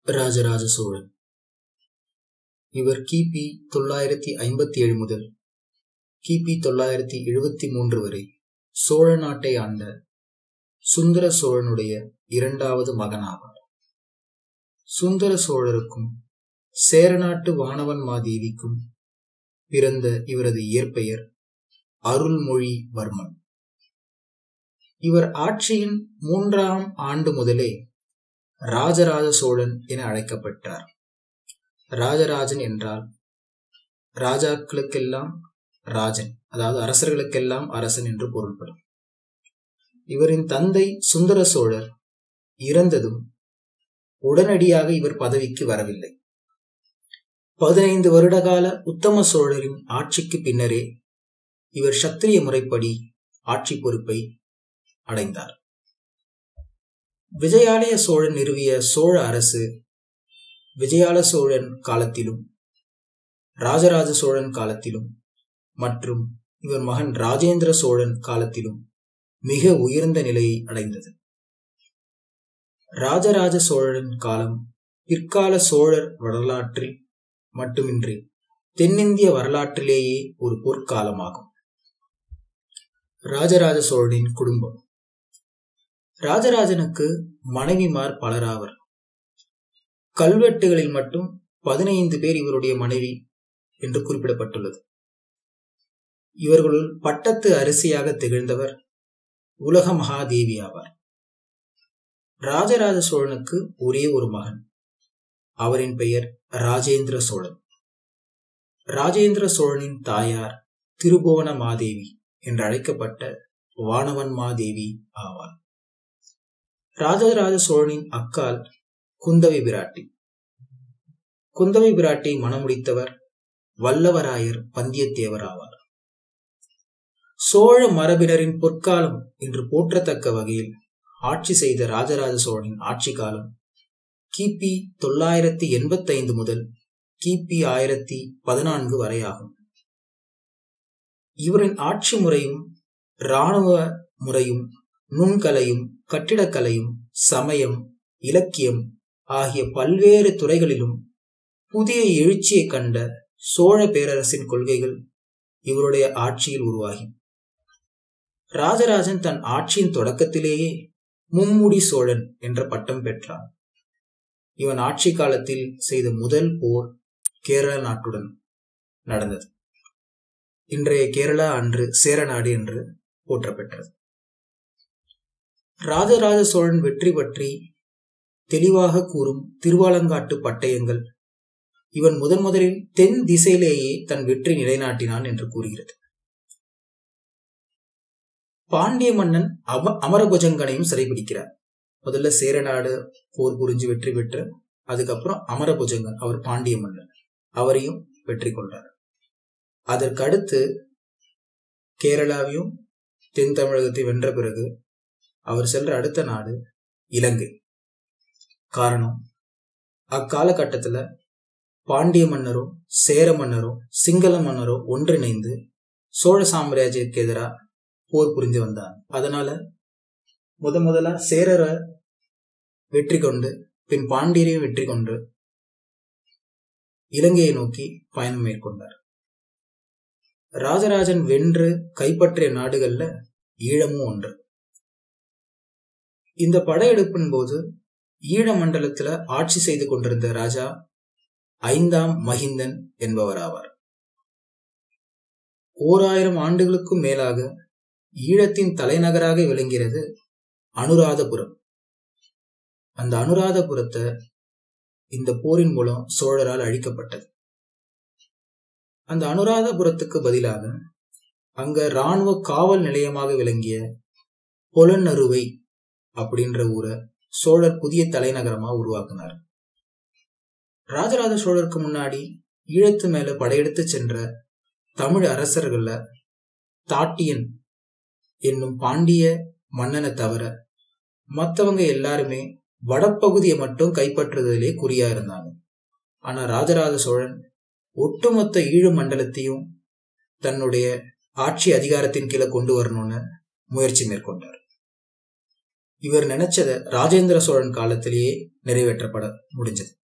ராஜராஜ சோழன் இவர் கிபி தொள்ளாயிரத்தி ஐம்பத்தி ஏழு முதல் கிபி தொள்ளாயிரத்தி எழுபத்தி மூன்று வரை சோழ நாட்டை ஆண்ட சுந்தர சோழனுடைய இரண்டாவது மகனாவார் சுந்தர சோழருக்கும் சேரநாட்டு வானவன் மாதேவிக்கும் பிறந்த இவரது இயற்பெயர் அருள்மொழிவர்மன் இவர் ஆட்சியின் மூன்றாம் ஆண்டு முதலே ராஜராஜ சோழன் என அழைக்கப்பட்டார் ராஜராஜன் என்றால் ராஜாக்களுக்கெல்லாம் ராஜன் அதாவது அரசர்களுக்கெல்லாம் அரசன் என்று பொருள்படும் இவரின் தந்தை சுந்தர சோழர் இறந்ததும் உடனடியாக இவர் பதவிக்கு வரவில்லை பதினைந்து வருடகால உத்தம சோழரின் ஆட்சிக்கு பின்னரே இவர் சத்திரிய முறைப்படி ஆட்சி பொறுப்பை அடைந்தார் விஜயாலய சோழன் நிறுவிய சோழ அரசு விஜயால சோழன் காலத்திலும் ராஜராஜ சோழன் காலத்திலும் மற்றும் இவர் மகன் ராஜேந்திர சோழன் காலத்திலும் மிக உயர்ந்த நிலையை அடைந்தது ராஜராஜ சோழரின் காலம் பிற்கால சோழர் வரலாற்றில் மட்டுமின்றி தென்னிந்திய வரலாற்றிலேயே ஒரு பொற்காலமாகும் ராஜராஜ சோழனின் குடும்பம் ராஜராஜனுக்கு மனைவிமார் பலராவர் கல்வெட்டுகளில் மட்டும் பதினைந்து பேர் இவருடைய மனைவி என்று குறிப்பிடப்பட்டுள்ளது இவர்களுள் பட்டத்து அரிசியாக திகழ்ந்தவர் உலக மகாதேவி ஆவார் ராஜராஜ சோழனுக்கு ஒரே ஒரு மகன் அவரின் பெயர் ராஜேந்திர சோழன் ராஜேந்திர சோழனின் தாயார் திருபுவன மாதேவி என்று அழைக்கப்பட்ட வானவன் மாதேவி ஆவார் ராஜராஜ சோழனின் அக்கால் குந்தவை பிராட்டி குந்தவை பிராட்டி மணமுடித்தவர் வல்லவராயர் பந்தியத்தேவர் ஆவார் சோழ மரபினரின் பொற்காலம் என்று போற்றத்தக்க வகையில் ஆட்சி செய்த ராஜராஜ சோழனின் ஆட்சி காலம் கிபி தொள்ளாயிரத்தி எண்பத்தி ஐந்து முதல் கிபி ஆயிரத்தி பதினான்கு வரை ஆகும் இவரின் ஆட்சி முறையும் இராணுவ முறையும் நுண்கலையும் கட்டிடக்கலையும் சமயம் இலக்கியம் ஆகிய பல்வேறு துறைகளிலும் புதிய எழுச்சியை கண்ட சோழ பேரரசின் கொள்கைகள் இவருடைய ஆட்சியில் உருவாகி ராஜராஜன் தன் ஆட்சியின் தொடக்கத்திலேயே மும்முடி சோழன் என்ற பட்டம் பெற்றான் இவன் ஆட்சி காலத்தில் செய்த முதல் போர் கேரள நாட்டுடன் நடந்தது இன்றைய கேரளா அன்று சேரநாடு என்று போற்றப்பெற்றது ராஜராஜ சோழன் வெற்றி பற்றி தெளிவாக கூறும் திருவாலங்காட்டு பட்டயங்கள் இவன் முதன் முதலில் தென் திசையிலேயே தன் வெற்றி நிலைநாட்டினான் என்று கூறுகிறது பாண்டிய மன்னன் அம அமரபுஜங்கனையும் சிறைபிடிக்கிறார் முதல்ல சேரநாடு போர் புரிஞ்சு வெற்றி பெற்று அதுக்கப்புறம் அமரபுஜங்கன் அவர் பாண்டிய மன்னன் அவரையும் வெற்றி கொண்டார் அதற்கு அடுத்து கேரளாவையும் தென் தமிழகத்தை வென்ற பிறகு அவர் சென்ற அடுத்த நாடு இலங்கை காரணம் அக்காலகட்டத்துல பாண்டிய மன்னரும் சேர மன்னரும் சிங்கள மன்னரும் ஒன்றிணைந்து சோழ சாம்ராஜ்யத்துக்கு எதிராக போர் புரிஞ்சு வந்தாங்க அதனால முத முதலா சேரரை வெற்றி கொண்டு பின் பாண்டியரையும் வெற்றி கொண்டு இலங்கையை நோக்கி பயணம் மேற்கொண்டார் ராஜராஜன் வென்று கைப்பற்றிய நாடுகள்ல ஈழமும் ஒன்று இந்த படையெடுப்பின் போது ஈழ மண்டலத்துல ஆட்சி செய்து கொண்டிருந்த ராஜா ஐந்தாம் மகிந்தன் என்பவர் ஆவார் ஓராயிரம் ஆண்டுகளுக்கும் மேலாக ஈழத்தின் தலைநகராக விளங்கிறது அனுராதபுரம் அந்த அனுராதபுரத்தை இந்த போரின் மூலம் சோழரால் அழிக்கப்பட்டது அந்த அனுராதபுரத்துக்கு பதிலாக அங்க இராணுவ காவல் நிலையமாக விளங்கிய பொலன்னருவை அப்படின்ற ஊரை சோழர் புதிய தலைநகரமா உருவாக்குனார் ராஜராஜ சோழருக்கு முன்னாடி ஈழத்து மேல படையெடுத்து சென்ற தமிழ் அரசர்கள்ல தாட்டியன் என்னும் பாண்டிய மன்னனை தவிர மற்றவங்க எல்லாருமே வடப்பகுதியை மட்டும் கைப்பற்றுவதிலே குறியா இருந்தாங்க ஆனா ராஜராஜ சோழன் ஒட்டுமொத்த ஈழ மண்டலத்தையும் தன்னுடைய ஆட்சி அதிகாரத்தின் கீழே கொண்டு வரணும்னு முயற்சி மேற்கொண்டார் இவர் நினைச்சத ராஜேந்திர சோழன் காலத்திலேயே நிறைவேற்றப்பட முடிஞ்சது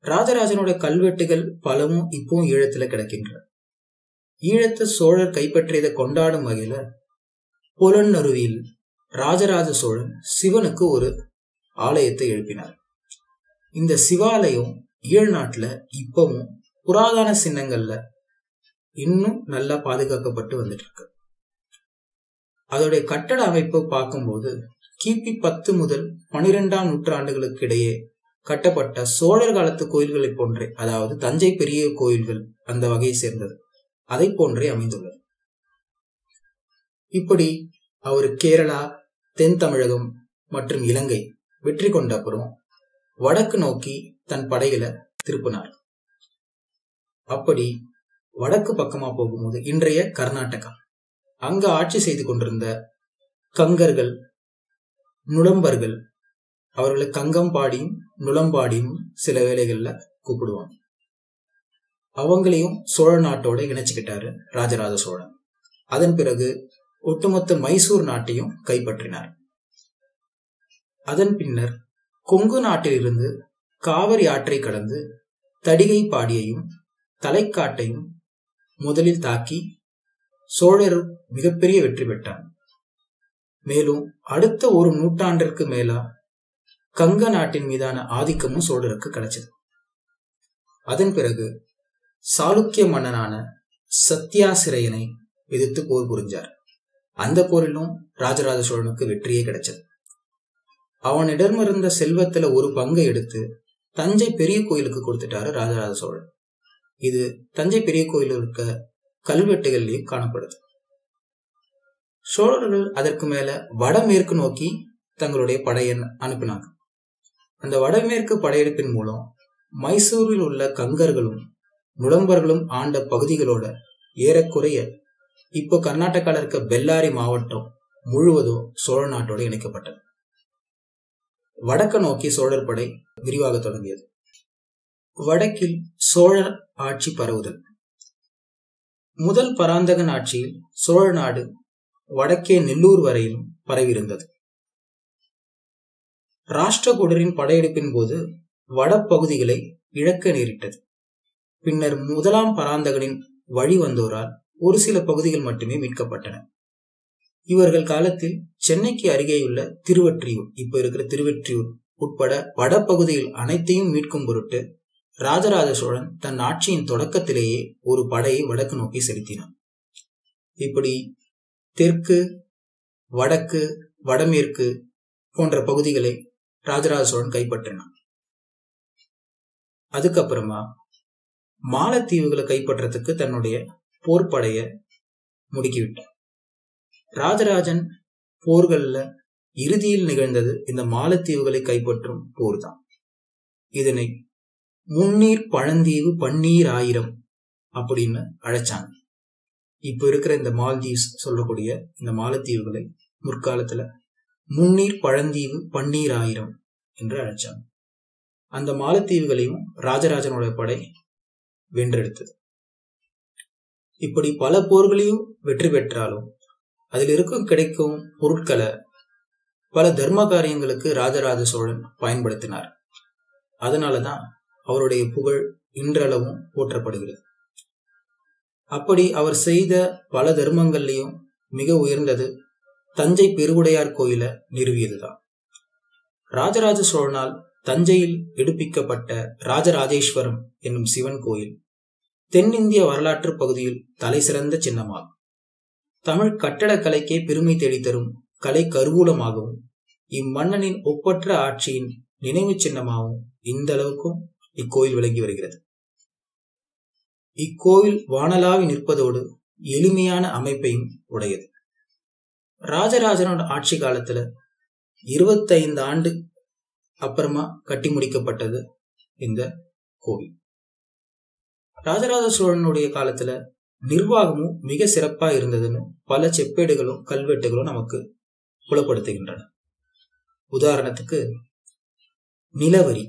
ராஜராஜனுடைய கல்வெட்டுகள் பலவும் இப்பவும் ஈழத்துல கிடைக்கின்றன ஈழத்து சோழர் கைப்பற்றியதை கொண்டாடும் வகையில புலனருவியில் ராஜராஜ சோழன் சிவனுக்கு ஒரு ஆலயத்தை எழுப்பினார் இந்த சிவாலயம் ஈழ நாட்டுல இப்பவும் புராதன சின்னங்கள்ல இன்னும் நல்லா பாதுகாக்கப்பட்டு வந்துட்டு இருக்கு அதோடைய கட்டட அமைப்பு பார்க்கும்போது கிபி பத்து முதல் பனிரெண்டாம் நூற்றாண்டுகளுக்கு இடையே கட்டப்பட்ட சோழர் காலத்து கோயில்களை போன்றே அதாவது தஞ்சை பெரிய கோயில்கள் அந்த வகையை சேர்ந்தது அதை போன்றே அமைந்துள்ளது இப்படி அவர் கேரளா தென் தமிழகம் மற்றும் இலங்கை வெற்றி கொண்ட அப்புறம் வடக்கு நோக்கி தன் படைகளை திருப்பினார் அப்படி வடக்கு பக்கமா போகும்போது இன்றைய கர்நாடகா அங்க ஆட்சி செய்து கொண்டிருந்த கங்கர்கள் நுளம்பர்கள் அவர்களை கங்கம்பாடியும் நுளம்பாடியும் சில வேளைகள்ல கூப்பிடுவாங்க அவங்களையும் சோழ நாட்டோட இணைச்சுக்கிட்டாரு ராஜராஜ சோழன் அதன் பிறகு ஒட்டுமொத்த மைசூர் நாட்டையும் கைப்பற்றினார் அதன் பின்னர் கொங்கு நாட்டிலிருந்து காவிரி ஆற்றை கடந்து தடிகை பாடியையும் தலைக்காட்டையும் முதலில் தாக்கி சோழர் மிகப்பெரிய வெற்றி பெற்றார் மேலும் அடுத்த ஒரு நூற்றாண்டிற்கு மேலா கங்க நாட்டின் மீதான ஆதிக்கமும் சோழருக்கு கிடைச்சது அதன் பிறகு சாளுக்கிய மன்னனான சத்யாசிரையனை எதிர்த்து போர் புரிஞ்சார் அந்த போரிலும் ராஜராஜ சோழனுக்கு வெற்றியே கிடைச்சது அவனிடமிருந்த செல்வத்துல ஒரு பங்கை எடுத்து தஞ்சை பெரிய கோயிலுக்கு கொடுத்துட்டாரு ராஜராஜ சோழன் இது தஞ்சை பெரிய கோயில் இருக்க கல்வெட்டுகள்லயும் காணப்படுது சோழர்கள் அதற்கு மேல வடமேற்கு நோக்கி தங்களுடைய படையை அனுப்பினாங்க அந்த வடமேற்கு படையெடுப்பின் மூலம் மைசூரில் உள்ள கங்கர்களும் நுடம்பர்களும் ஆண்ட பகுதிகளோட ஏறக்குறைய இப்போ கர்நாடகால இருக்க பெல்லாரி மாவட்டம் முழுவதும் சோழ நாட்டோடு இணைக்கப்பட்டது வடக்க நோக்கி சோழர் படை விரிவாக தொடங்கியது வடக்கில் சோழர் ஆட்சி பரவுதல் முதல் பராந்தகன் ஆட்சியில் சோழ நாடு வடக்கே நெல்லூர் வரையிலும் பரவியிருந்தது ராஷ்டிரகூடரின் படையெடுப்பின் போது வடப்பகுதிகளை இழக்க நேரிட்டது பின்னர் முதலாம் பராந்தகனின் வழி வந்தோரால் ஒரு சில பகுதிகள் மட்டுமே மீட்கப்பட்டன இவர்கள் காலத்தில் சென்னைக்கு அருகேயுள்ள திருவற்றியூர் இப்ப இருக்கிற திருவெற்றியூர் உட்பட வடபகுதியில் அனைத்தையும் மீட்கும் பொருட்டு ராஜராஜ சோழன் தன் ஆட்சியின் தொடக்கத்திலேயே ஒரு படையை வடக்கு நோக்கி செலுத்தினான் இப்படி தெற்கு வடக்கு வடமேற்கு போன்ற பகுதிகளை ராஜராஜ சோழன் கைப்பற்றினான் அதுக்கப்புறமா மாலத்தீவுகளை கைப்பற்றத்துக்கு தன்னுடைய போர்ப்படைய முடுக்கிவிட்டான் ராஜராஜன் போர்கள்ல இறுதியில் நிகழ்ந்தது இந்த மாலத்தீவுகளை கைப்பற்றும் போர் தான் இதனை முன்னீர் பழந்தீவு பன்னீர் ஆயிரம் அப்படின்னு அழைச்சாங்க இப்ப இருக்கிற இந்த மால்தீவ்ஸ் சொல்லக்கூடிய இந்த மாலத்தீவுகளை முற்காலத்துல முன்னீர் பழந்தீவு பன்னீர் ஆயிரம் என்று அழைச்சாங்க அந்த மாலத்தீவுகளையும் ராஜராஜனோட படை வென்றெடுத்தது இப்படி பல போர்களையும் வெற்றி பெற்றாலும் அதில் இருக்கும் கிடைக்கும் பொருட்களை பல தர்ம காரியங்களுக்கு ராஜராஜ சோழன் பயன்படுத்தினார் அதனாலதான் அவருடைய புகழ் இன்றளவும் போற்றப்படுகிறது அப்படி அவர் செய்த பல தர்மங்கள்லையும் மிக உயர்ந்தது தஞ்சை பெருவுடையார் கோயில நிறுவியதுதான் ராஜராஜ சோழனால் தஞ்சையில் எடுப்பிக்கப்பட்ட ராஜராஜேஸ்வரம் என்னும் சிவன் கோயில் தென்னிந்திய வரலாற்று பகுதியில் தலை சிறந்த சின்னமாகும் தமிழ் கட்டடக்கலைக்கே பெருமை தேடித்தரும் கலை கருவூலமாகவும் இம்மன்னனின் ஒப்பற்ற ஆட்சியின் நினைவு சின்னமாகவும் இந்த அளவுக்கும் இக்கோயில் விளங்கி வருகிறது இக்கோவில் வானலாவி நிற்பதோடு எளிமையான அமைப்பையும் உடையது ராஜராஜனோட ஆட்சி காலத்துல இருபத்தைந்து ஆண்டு அப்புறமா கட்டி முடிக்கப்பட்டது இந்த கோவில் ராஜராஜ சோழனுடைய காலத்துல நிர்வாகமும் மிக சிறப்பா இருந்ததுன்னு பல செப்பேடுகளும் கல்வெட்டுகளும் நமக்கு புலப்படுத்துகின்றன உதாரணத்துக்கு நிலவரி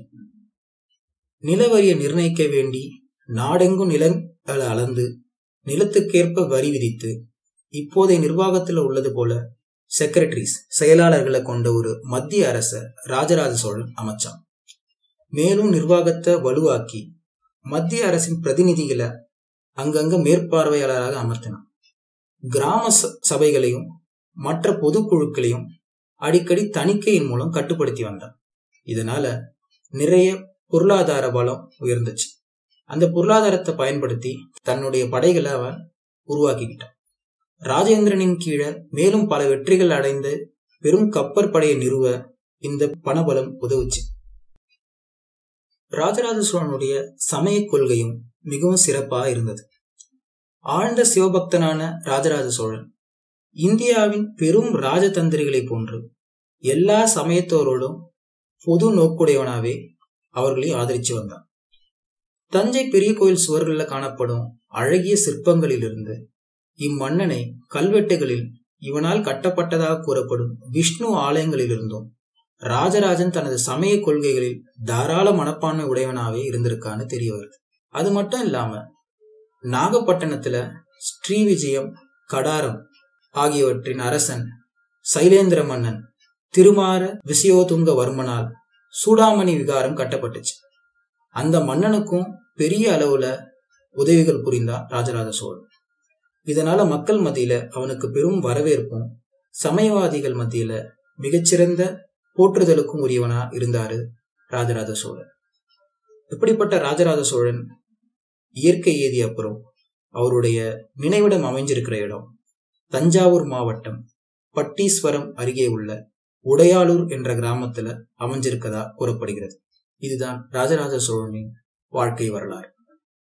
நிலவரியை நிர்ணயிக்க வேண்டி நாடெங்கும் நிலங்களை அளந்து நிலத்துக்கேற்ப வரி விதித்து இப்போதைய நிர்வாகத்தில் உள்ளது போல செக்ரட்டரிஸ் செயலாளர்களை கொண்ட ஒரு மத்திய அரச ராஜராஜ சோழன் அமைச்சான் மேலும் நிர்வாகத்தை வலுவாக்கி மத்திய அரசின் பிரதிநிதிகளை அங்கங்க மேற்பார்வையாளராக அமர்த்தினான் கிராம சபைகளையும் மற்ற பொதுக்குழுக்களையும் அடிக்கடி தணிக்கையின் மூலம் கட்டுப்படுத்தி வந்தான் இதனால நிறைய பொருளாதார பலம் உயர்ந்துச்சு அந்த பொருளாதாரத்தை பயன்படுத்தி தன்னுடைய படைகளை அவன் உருவாக்கிக்கிட்டான் ராஜேந்திரனின் கீழே மேலும் பல வெற்றிகள் அடைந்து பெரும் கப்பற்படையை நிறுவ இந்த பணபலம் உதவுச்சு ராஜராஜ சோழனுடைய சமய கொள்கையும் மிகவும் சிறப்பாக இருந்தது ஆழ்ந்த சிவபக்தனான ராஜராஜ சோழன் இந்தியாவின் பெரும் ராஜதந்திரிகளை போன்று எல்லா சமயத்தோரோடும் பொது நோக்குடையவனாவே அவர்களை ஆதரிச்சு வந்தான் தஞ்சை பெரிய கோயில் சுவர்களில் காணப்படும் அழகிய சிற்பங்களிலிருந்து இம்மன்னனை கல்வெட்டுகளில் இவனால் கட்டப்பட்டதாக கூறப்படும் விஷ்ணு ஆலயங்களிலிருந்தும் ராஜராஜன் தனது சமய கொள்கைகளில் தாராள மனப்பான்மை உடையவனாவே இருந்திருக்கான்னு தெரிய வருது அது மட்டும் இல்லாம நாகப்பட்டினத்துல ஸ்ரீ விஜயம் கடாரம் ஆகியவற்றின் அரசன் சைலேந்திர மன்னன் திருமார விசயோதுங்க வர்மனால் சூடாமணி விகாரம் கட்டப்பட்டுச்சு அந்த மன்னனுக்கும் பெரிய அளவுல உதவிகள் புரிந்தான் ராஜராஜ சோழன் இதனால மக்கள் மத்தியில அவனுக்கு பெரும் வரவேற்பும் சமயவாதிகள் மத்தியில மிகச்சிறந்த போற்றுதலுக்கும் உரியவனா இருந்தாரு ராஜராஜ சோழன் இப்படிப்பட்ட ராஜராஜ சோழன் இயற்கை ஏதி அப்புறம் அவருடைய நினைவிடம் அமைஞ்சிருக்கிற இடம் தஞ்சாவூர் மாவட்டம் பட்டீஸ்வரம் அருகே உள்ள உடையாளூர் என்ற கிராமத்துல அமைஞ்சிருக்கதா கூறப்படுகிறது இதுதான் ராஜராஜ சோழனின் வாழ்க்கை வரலாறு